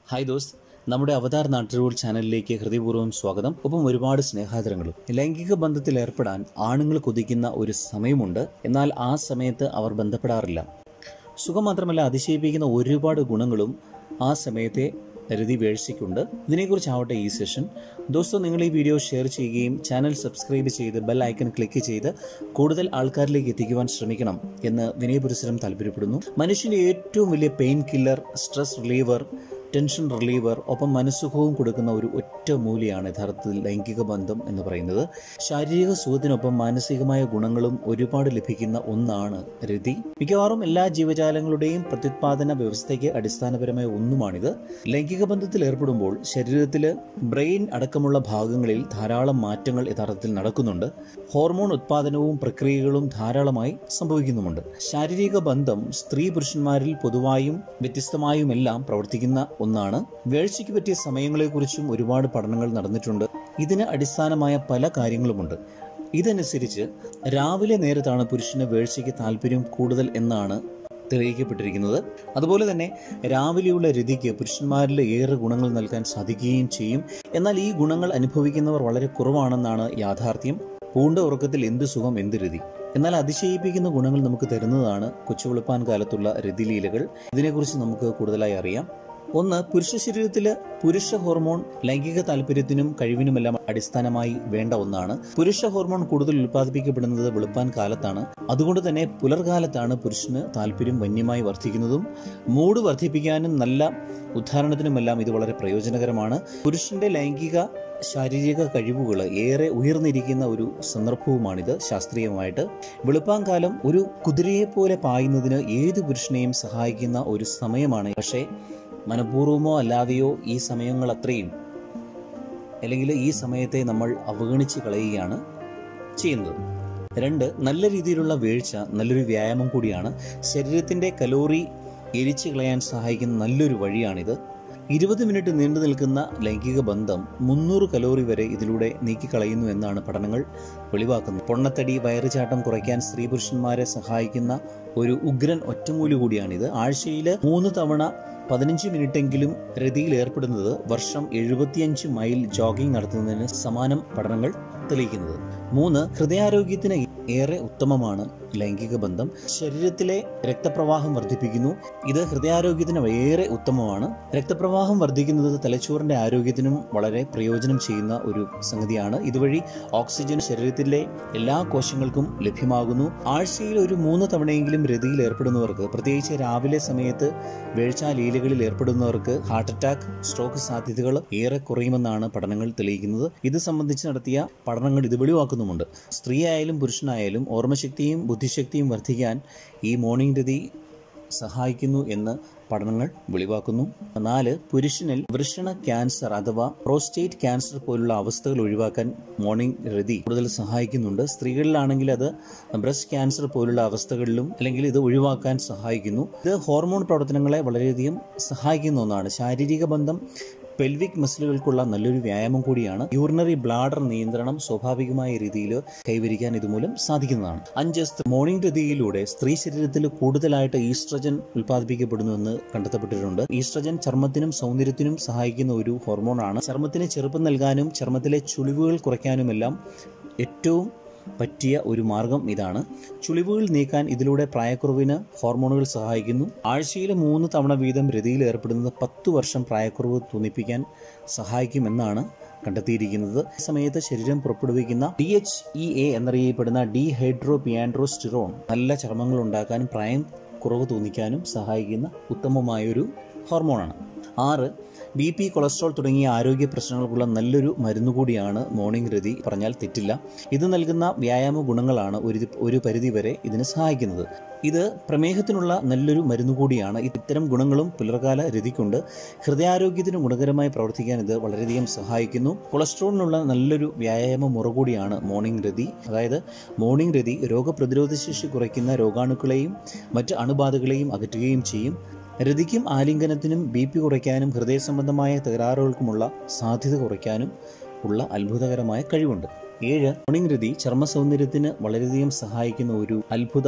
hi ദോസ്ത് നമ്മുടെ അവതാർ നാട്ടുകൂൾ ചാനലിലേക്ക് ഹൃദയപൂർവ്വം സ്വാഗതം ഒപ്പം ഒരുപാട് സ്നേഹാദരങ്ങളും ലൈംഗിക ബന്ധത്തിൽ ഏർപ്പെടാൻ ആണുങ്ങൾ കൊതിക്കുന്ന ഒരു സമയമുണ്ട് എന്നാൽ ആ സമയത്ത് അവർ ബന്ധപ്പെടാറില്ല സുഖം മാത്രമല്ല അതിശയിപ്പിക്കുന്ന ഒരുപാട് ഗുണങ്ങളും ആ സമയത്തെ രതി വീഴ്ചയ്ക്കുണ്ട് ഇതിനെക്കുറിച്ചാവട്ടെ ഈ സെഷൻ ദോസ്തോ നിങ്ങൾ ഈ വീഡിയോ ഷെയർ ചെയ്യുകയും ചാനൽ സബ്സ്ക്രൈബ് ചെയ്ത് ബെൽ ഐക്കൺ ക്ലിക്ക് ചെയ്ത് കൂടുതൽ ആൾക്കാരിലേക്ക് എത്തിക്കുവാൻ ശ്രമിക്കണം എന്ന് വിനയപുരസരം താല്പര്യപ്പെടുന്നു മനുഷ്യൻ്റെ ഏറ്റവും വലിയ pain killer stress reliever tension reliever ഒപ്പം മനസ്സുഖവും കൊടുക്കുന്ന ഒരു ഒറ്റ മൂലിയാണ് യഥാർത്ഥത്തിൽ ലൈംഗിക ബന്ധം എന്ന് പറയുന്നത് ശാരീരിക സുഖത്തിനൊപ്പം മാനസികമായ ഗുണങ്ങളും ഒരുപാട് ലഭിക്കുന്ന ഒന്നാണ് രതി മിക്കവാറും എല്ലാ ജീവജാലങ്ങളുടെയും പ്രത്യുത്പാദന വ്യവസ്ഥയ്ക്ക് അടിസ്ഥാനപരമായ ഒന്നുമാണിത് ലൈംഗിക ബന്ധത്തിൽ ഏർപ്പെടുമ്പോൾ ശരീരത്തിൽ ബ്രെയിൻ അടക്കമുള്ള ഭാഗങ്ങളിൽ ധാരാളം മാറ്റങ്ങൾ യഥാർത്ഥത്തിൽ നടക്കുന്നുണ്ട് ഹോർമോൺ ഉത്പാദനവും പ്രക്രിയകളും ധാരാളമായി സംഭവിക്കുന്നുമുണ്ട് ശാരീരിക ബന്ധം സ്ത്രീ പുരുഷന്മാരിൽ പൊതുവായും വ്യത്യസ്തമായുമെല്ലാം പ്രവർത്തിക്കുന്ന ഒന്നാണ് വീഴ്ചയ്ക്ക് പറ്റിയ സമയങ്ങളെക്കുറിച്ചും ഒരുപാട് പഠനങ്ങൾ നടന്നിട്ടുണ്ട് ഇതിന് അടിസ്ഥാനമായ പല കാര്യങ്ങളുമുണ്ട് ഇതനുസരിച്ച് രാവിലെ നേരത്താണ് പുരുഷന് വീഴ്ചയ്ക്ക് താല്പര്യം കൂടുതൽ എന്നാണ് തെളിയിക്കപ്പെട്ടിരിക്കുന്നത് അതുപോലെ തന്നെ രാവിലെയുള്ള രതിക്ക് പുരുഷന്മാരിൽ ഏറെ ഗുണങ്ങൾ നൽകാൻ സാധിക്കുകയും ചെയ്യും എന്നാൽ ഈ ഗുണങ്ങൾ അനുഭവിക്കുന്നവർ വളരെ കുറവാണെന്നാണ് യാഥാർത്ഥ്യം പൂണ്ട ഉറക്കത്തിൽ എന്ത് സുഖം എന്ത് രതി എന്നാൽ അതിശയിപ്പിക്കുന്ന ഗുണങ്ങൾ നമുക്ക് തരുന്നതാണ് കൊച്ചുവെളുപ്പാൻ കാലത്തുള്ള രതിലീലകൾ ഇതിനെക്കുറിച്ച് നമുക്ക് കൂടുതലായി അറിയാം ഒന്ന് പുരുഷ ശരീരത്തിൽ പുരുഷ ഹോർമോൺ ലൈംഗിക താല്പര്യത്തിനും കഴിവിനുമെല്ലാം അടിസ്ഥാനമായി വേണ്ട ഒന്നാണ് പുരുഷ ഹോർമോൺ കൂടുതൽ ഉൽപ്പാദിപ്പിക്കപ്പെടുന്നത് വെളുപ്പാൻ കാലത്താണ് അതുകൊണ്ട് തന്നെ പുലർകാലത്താണ് പുരുഷന് താല്പര്യം വന്യമായി വർദ്ധിക്കുന്നതും മൂഡ് വർദ്ധിപ്പിക്കാനും നല്ല ഉദ്ധാരണത്തിനുമെല്ലാം ഇത് വളരെ പ്രയോജനകരമാണ് പുരുഷന്റെ ലൈംഗിക ശാരീരിക കഴിവുകൾ ഏറെ ഉയർന്നിരിക്കുന്ന ഒരു സന്ദർഭവുമാണിത് ശാസ്ത്രീയമായിട്ട് വെളുപ്പാങ്കാലം ഒരു കുതിരയെ പോലെ പായുന്നതിന് ഏത് പുരുഷനെയും സഹായിക്കുന്ന ഒരു സമയമാണ് പക്ഷേ മനഃപൂർവമോ അല്ലാതെയോ ഈ സമയങ്ങൾ അത്രയും അല്ലെങ്കിൽ ഈ സമയത്തെ നമ്മൾ അവഗണിച്ച് കളയുകയാണ് ചെയ്യുന്നത് രണ്ട് നല്ല രീതിയിലുള്ള വീഴ്ച നല്ലൊരു വ്യായാമം കൂടിയാണ് ശരീരത്തിൻ്റെ കലോറി എരിച്ചു കളയാൻ സഹായിക്കുന്ന നല്ലൊരു വഴിയാണിത് ഇരുപത് മിനിറ്റ് നീണ്ടു നിൽക്കുന്ന ലൈംഗിക ബന്ധം മുന്നൂറ് കലോറി വരെ ഇതിലൂടെ നീക്കിക്കളയുന്നു എന്നാണ് പഠനങ്ങൾ വെളിവാക്കുന്നത് പൊണ്ണത്തടി വയറുചാട്ടം കുറയ്ക്കാൻ സ്ത്രീ പുരുഷന്മാരെ സഹായിക്കുന്ന ഒരു ഉഗ്രൻ ഒറ്റമൂലി കൂടിയാണിത് ആഴ്ചയിൽ മൂന്ന് തവണ പതിനഞ്ച് മിനിറ്റെങ്കിലും രതിയിൽ ഏർപ്പെടുന്നത് വർഷം എഴുപത്തിയഞ്ച് മൈൽ ജോഗിംഗ് നടത്തുന്നതിന് സമാനം പഠനങ്ങൾ തെളിയിക്കുന്നത് മൂന്ന് ഹൃദയാരോഗ്യത്തിന് ഏറെ ഉത്തമമാണ് ലൈംഗിക ബന്ധം ശരീരത്തിലെ രക്തപ്രവാഹം വർദ്ധിപ്പിക്കുന്നു ഇത് ഹൃദയാരോഗ്യത്തിന് ഏറെ ഉത്തമമാണ് രക്തപ്രവാഹം വർദ്ധിക്കുന്നത് തലച്ചോറിന്റെ ആരോഗ്യത്തിനും വളരെ പ്രയോജനം ചെയ്യുന്ന ഒരു സംഗതിയാണ് ഇതുവഴി ഓക്സിജൻ ശരീരത്തിലെ എല്ലാ കോശങ്ങൾക്കും ലഭ്യമാകുന്നു ആഴ്ചയിൽ ഒരു മൂന്ന് തവണയെങ്കിലും രതിയിൽ ഏർപ്പെടുന്നവർക്ക് പ്രത്യേകിച്ച് രാവിലെ സമയത്ത് വീഴ്ച ലീലകളിൽ ഏർപ്പെടുന്നവർക്ക് ഹാർട്ട് അറ്റാക്ക് സ്ട്രോക്ക് സാധ്യതകൾ ഏറെ കുറയുമെന്നാണ് പഠനങ്ങൾ തെളിയിക്കുന്നത് ഇത് സംബന്ധിച്ച് നടത്തിയ പഠനങ്ങൾ ഇത് വെളിവാക്കുന്നുമുണ്ട് സ്ത്രീ ആയാലും പുരുഷനായാലും ഓർമ്മശക്തിയും ബുദ്ധിശക്തിയും വർദ്ധിക്കാൻ ഈ മോർണിംഗ് രതി സഹായിക്കുന്നു എന്ന് പഠനങ്ങൾ വെളിവാക്കുന്നു നാല് പുരുഷനിൽ വൃഷണ ക്യാൻസർ അഥവാ പ്രോസ്റ്റേറ്റ് ക്യാൻസർ പോലുള്ള അവസ്ഥകൾ ഒഴിവാക്കാൻ മോർണിംഗ് രതി കൂടുതൽ സഹായിക്കുന്നുണ്ട് സ്ത്രീകളിലാണെങ്കിൽ അത് ബ്രസ്റ്റ് ക്യാൻസർ പോലുള്ള അവസ്ഥകളിലും അല്ലെങ്കിൽ ഇത് ഒഴിവാക്കാൻ സഹായിക്കുന്നു ഇത് ഹോർമോൺ പ്രവർത്തനങ്ങളെ വളരെയധികം സഹായിക്കുന്ന ഒന്നാണ് ശാരീരിക ബന്ധം പെൽവിക് മസിലുകൾക്കുള്ള നല്ലൊരു വ്യായാമം കൂടിയാണ് യൂറിനറി ബ്ലാഡർ നിയന്ത്രണം സ്വാഭാവികമായ രീതിയിൽ കൈവരിക്കാൻ ഇതുമൂലം സാധിക്കുന്നതാണ് അഞ്ച് മോർണിംഗ് രതിയിലൂടെ സ്ത്രീ ശരീരത്തിൽ കൂടുതലായിട്ട് ഈസ്ട്രജൻ ഉൽപ്പാദിപ്പിക്കപ്പെടുന്നുവെന്ന് കണ്ടെത്തപ്പെട്ടിട്ടുണ്ട് ഈസ്ട്രജൻ ചർമ്മത്തിനും സൗന്ദര്യത്തിനും സഹായിക്കുന്ന ഒരു ഹോർമോണാണ് ചർമ്മത്തിന് ചെറുപ്പം നൽകാനും ചർമ്മത്തിലെ ചുളിവുകൾ കുറയ്ക്കാനുമെല്ലാം ഏറ്റവും പറ്റിയ ഒരു മാർഗം ഇതാണ് ചുളിവുകൾ നീക്കാൻ ഇതിലൂടെ പ്രായക്കുറവിന് ഹോർമോണുകൾ സഹായിക്കുന്നു ആഴ്ചയിൽ മൂന്ന് തവണ വീതം രതിയിൽ ഏർപ്പെടുന്നത് പത്തു വർഷം പ്രായക്കുറവ് തോന്നിപ്പിക്കാൻ സഹായിക്കുമെന്നാണ് കണ്ടെത്തിയിരിക്കുന്നത് ഈ സമയത്ത് ശരീരം പുറപ്പെടുവിക്കുന്ന ഡി എച്ച് ഇ എ എന്നറിയപ്പെടുന്ന ഡി ഹൈഡ്രോ പിയാൻഡ്രോസ്റ്റിറോൺ നല്ല ചർമ്മങ്ങൾ ഉണ്ടാക്കാനും പ്രായം കുറവ് തോന്നിക്കാനും സഹായിക്കുന്ന ഉത്തമമായൊരു ഹോർമോണാണ് ആറ് ബി പി കൊളസ്ട്രോൾ തുടങ്ങിയ ആരോഗ്യ പ്രശ്നങ്ങൾക്കുള്ള നല്ലൊരു മരുന്ന് കൂടിയാണ് മോർണിംഗ് രതി പറഞ്ഞാൽ തെറ്റില്ല ഇത് നൽകുന്ന വ്യായാമ ഗുണങ്ങളാണ് ഒരു ഒരു പരിധി വരെ ഇതിന് സഹായിക്കുന്നത് ഇത് പ്രമേഹത്തിനുള്ള നല്ലൊരു മരുന്ന് കൂടിയാണ് ഇത്തരം ഗുണങ്ങളും പുലർകാല രതിക്കുണ്ട് ഹൃദയാരോഗ്യത്തിന് ഗുണകരമായി പ്രവർത്തിക്കാൻ ഇത് വളരെയധികം സഹായിക്കുന്നു കൊളസ്ട്രോളിനുള്ള നല്ലൊരു വ്യായാമ മുറ കൂടിയാണ് മോർണിംഗ് രതി അതായത് മോർണിംഗ് രതി രോഗപ്രതിരോധ ശേഷി കുറയ്ക്കുന്ന രോഗാണുക്കളെയും മറ്റ് അണുബാധകളെയും അകറ്റുകയും ചെയ്യും രതിക്കും ആലിംഗനത്തിനും ബി പി കുറയ്ക്കാനും ഹൃദയ സംബന്ധമായ തകരാറുകൾക്കുമുള്ള സാധ്യത കുറയ്ക്കാനും ഉള്ള അത്ഭുതകരമായ കഴിവുണ്ട് ഏഴ് മോർണിംഗ് രതി ചർമ്മ സൗന്ദര്യത്തിന് വളരെയധികം സഹായിക്കുന്ന ഒരു അത്ഭുത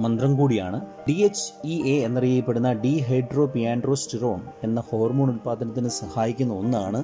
മന്ത്രം കൂടിയാണ് ഡി എച്ച് ഇ എ എന്നറിയപ്പെടുന്ന ഡി ഹൈഡ്രോ പിയാൻഡ്രോസ്റ്റിറോൺ എന്ന ഹോർമോൺ ഉൽപ്പാദനത്തിന് സഹായിക്കുന്ന ഒന്നാണ്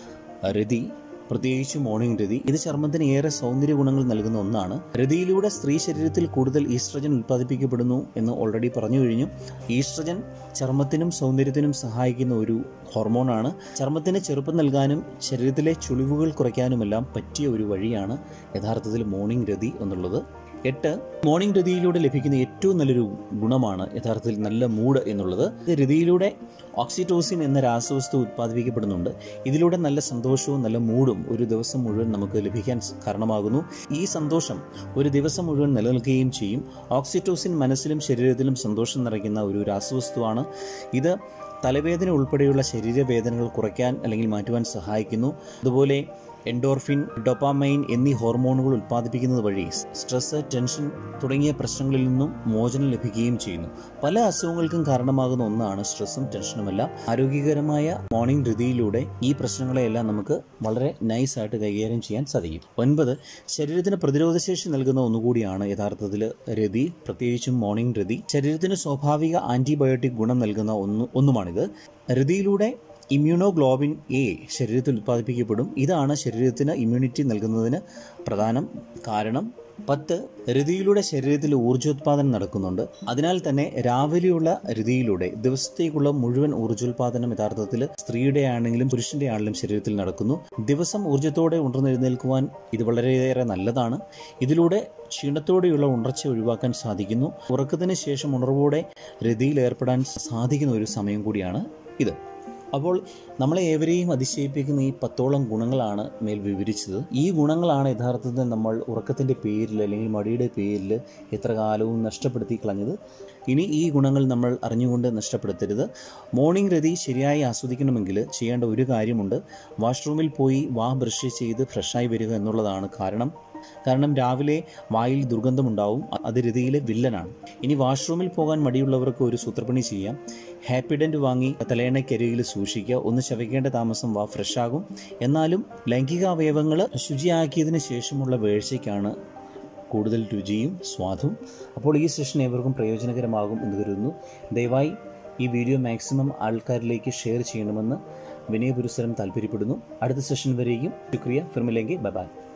രതി പ്രത്യേകിച്ച് മോർണിംഗ് രതി ഇത് ചർമ്മത്തിന് ഏറെ സൗന്ദര്യ ഗുണങ്ങൾ നൽകുന്ന ഒന്നാണ് രതിയിലൂടെ സ്ത്രീ ശരീരത്തിൽ കൂടുതൽ ഈസ്ട്രജൻ ഉൽപ്പാദിപ്പിക്കപ്പെടുന്നു എന്ന് ഓൾറെഡി പറഞ്ഞു കഴിഞ്ഞു ഈസ്ട്രജൻ ചർമ്മത്തിനും സൗന്ദര്യത്തിനും സഹായിക്കുന്ന ഒരു ഹോർമോണാണ് ചർമ്മത്തിന് ചെറുപ്പം നൽകാനും ശരീരത്തിലെ ചുളിവുകൾ കുറയ്ക്കാനുമെല്ലാം പറ്റിയ ഒരു വഴിയാണ് യഥാർത്ഥത്തിൽ മോർണിംഗ് രതി എന്നുള്ളത് എട്ട് മോർണിംഗ് രതിയിലൂടെ ലഭിക്കുന്ന ഏറ്റവും നല്ലൊരു ഗുണമാണ് യഥാർത്ഥത്തിൽ നല്ല മൂഡ് എന്നുള്ളത് ഇത് രതിയിലൂടെ ഓക്സിറ്റോസിൻ എന്ന രാസവസ്തു ഉത്പാദിപ്പിക്കപ്പെടുന്നുണ്ട് ഇതിലൂടെ നല്ല സന്തോഷവും നല്ല മൂഡും ഒരു ദിവസം മുഴുവൻ നമുക്ക് ലഭിക്കാൻ കാരണമാകുന്നു ഈ സന്തോഷം ഒരു ദിവസം മുഴുവൻ നിലനിൽക്കുകയും ചെയ്യും ഓക്സിറ്റോസിൻ മനസ്സിലും ശരീരത്തിലും സന്തോഷം നിറയ്ക്കുന്ന ഒരു രാസവസ്തുവാണ് ഇത് തലവേദന ഉൾപ്പെടെയുള്ള ശരീരവേദനകൾ കുറയ്ക്കാൻ അല്ലെങ്കിൽ മാറ്റുവാൻ സഹായിക്കുന്നു അതുപോലെ എൻഡോർഫിൻ ഡൊപ്പാമൈൻ എന്നീ ഹോർമോണുകൾ ഉൽപ്പാദിപ്പിക്കുന്നത് വഴി സ്ട്രെസ് ടെൻഷൻ തുടങ്ങിയ പ്രശ്നങ്ങളിൽ നിന്നും മോചനം ലഭിക്കുകയും ചെയ്യുന്നു പല അസുഖങ്ങൾക്കും കാരണമാകുന്ന ഒന്നാണ് സ്ട്രെസ്സും ടെൻഷനുമെല്ലാം ആരോഗ്യകരമായ മോർണിംഗ് ഋതിയിലൂടെ ഈ പ്രശ്നങ്ങളെയെല്ലാം നമുക്ക് വളരെ നൈസായിട്ട് കൈകാര്യം ചെയ്യാൻ സാധിക്കും ഒൻപത് ശരീരത്തിന് പ്രതിരോധശേഷി നൽകുന്ന ഒന്നുകൂടിയാണ് യഥാർത്ഥത്തിൽ രതി പ്രത്യേകിച്ചും മോർണിംഗ് രതി ശരീരത്തിന് സ്വാഭാവിക ആന്റിബയോട്ടിക് ഗുണം നൽകുന്ന ഒന്ന് ഒന്നുമാണിത് രതിയിലൂടെ ഇമ്മ്യൂണോഗ്ലോബിൻ എ ശരീരത്തിൽ ഉത്പാദിപ്പിക്കപ്പെടും ഇതാണ് ശരീരത്തിന് ഇമ്മ്യൂണിറ്റി നൽകുന്നതിന് പ്രധാനം കാരണം പത്ത് രതിയിലൂടെ ശരീരത്തിൽ ഊർജ്ജോത്പാദനം നടക്കുന്നുണ്ട് അതിനാൽ തന്നെ രാവിലെയുള്ള രതിയിലൂടെ ദിവസത്തേക്കുള്ള മുഴുവൻ ഊർജ്ജോത്പാദനം യഥാർത്ഥത്തിൽ സ്ത്രീയുടെ ആണെങ്കിലും പുരുഷന്റെ ആണെങ്കിലും ശരീരത്തിൽ നടക്കുന്നു ദിവസം ഊർജ്ജത്തോടെ ഉണർന്നെഴുന്നേൽക്കുവാൻ ഇത് വളരെയേറെ നല്ലതാണ് ഇതിലൂടെ ക്ഷീണത്തോടെയുള്ള ഉണർച്ച ഒഴിവാക്കാൻ സാധിക്കുന്നു ഉറക്കത്തിന് ശേഷം ഉണർവോടെ രതിയിൽ ഏർപ്പെടാൻ സാധിക്കുന്ന ഒരു സമയം കൂടിയാണ് ഇത് അപ്പോൾ നമ്മളെ ഏവരെയും അതിശയിപ്പിക്കുന്ന ഈ പത്തോളം ഗുണങ്ങളാണ് മേൽ വിവരിച്ചത് ഈ ഗുണങ്ങളാണ് യഥാർത്ഥത്തിൽ നമ്മൾ ഉറക്കത്തിൻ്റെ പേരിൽ അല്ലെങ്കിൽ മടിയുടെ പേരിൽ എത്ര കാലവും നഷ്ടപ്പെടുത്തി കളഞ്ഞത് ഇനി ഈ ഗുണങ്ങൾ നമ്മൾ അറിഞ്ഞുകൊണ്ട് നഷ്ടപ്പെടുത്തരുത് മോർണിംഗ് രതി ശരിയായി ആസ്വദിക്കണമെങ്കിൽ ചെയ്യേണ്ട ഒരു കാര്യമുണ്ട് വാഷ്റൂമിൽ പോയി വാ ബ്രഷ് ചെയ്ത് ഫ്രഷായി വരിക എന്നുള്ളതാണ് കാരണം കാരണം രാവിലെ വായിൽ ദുർഗന്ധമുണ്ടാവും അത് രതിയിലെ വില്ലനാണ് ഇനി വാഷ്റൂമിൽ പോകാൻ മടിയുള്ളവർക്ക് ഒരു സൂത്രപ്പണി ചെയ്യാം ഹാപ്പിഡൻറ്റ് വാങ്ങി തലയണക്കരികിൽ സൂക്ഷിക്കുക ഒന്ന് ചവയ്ക്കേണ്ട താമസം വാ ഫ്രഷാകും എന്നാലും ലൈംഗിക അവയവങ്ങൾ ശുചിയാക്കിയതിന് ശേഷമുള്ള വീഴ്ചയ്ക്കാണ് കൂടുതൽ രുചിയും സ്വാദും അപ്പോൾ ഈ സെഷൻ ഏവർക്കും പ്രയോജനകരമാകും എന്ന് കരുതുന്നു ദയവായി ഈ വീഡിയോ മാക്സിമം ആൾക്കാരിലേക്ക് ഷെയർ ചെയ്യണമെന്ന് വിനയപുരസരം താല്പര്യപ്പെടുന്നു അടുത്ത സെഷൻ വരെയും ശുക്രിയ ഫിർമിലെങ്കിൽ ബൈ ബൈ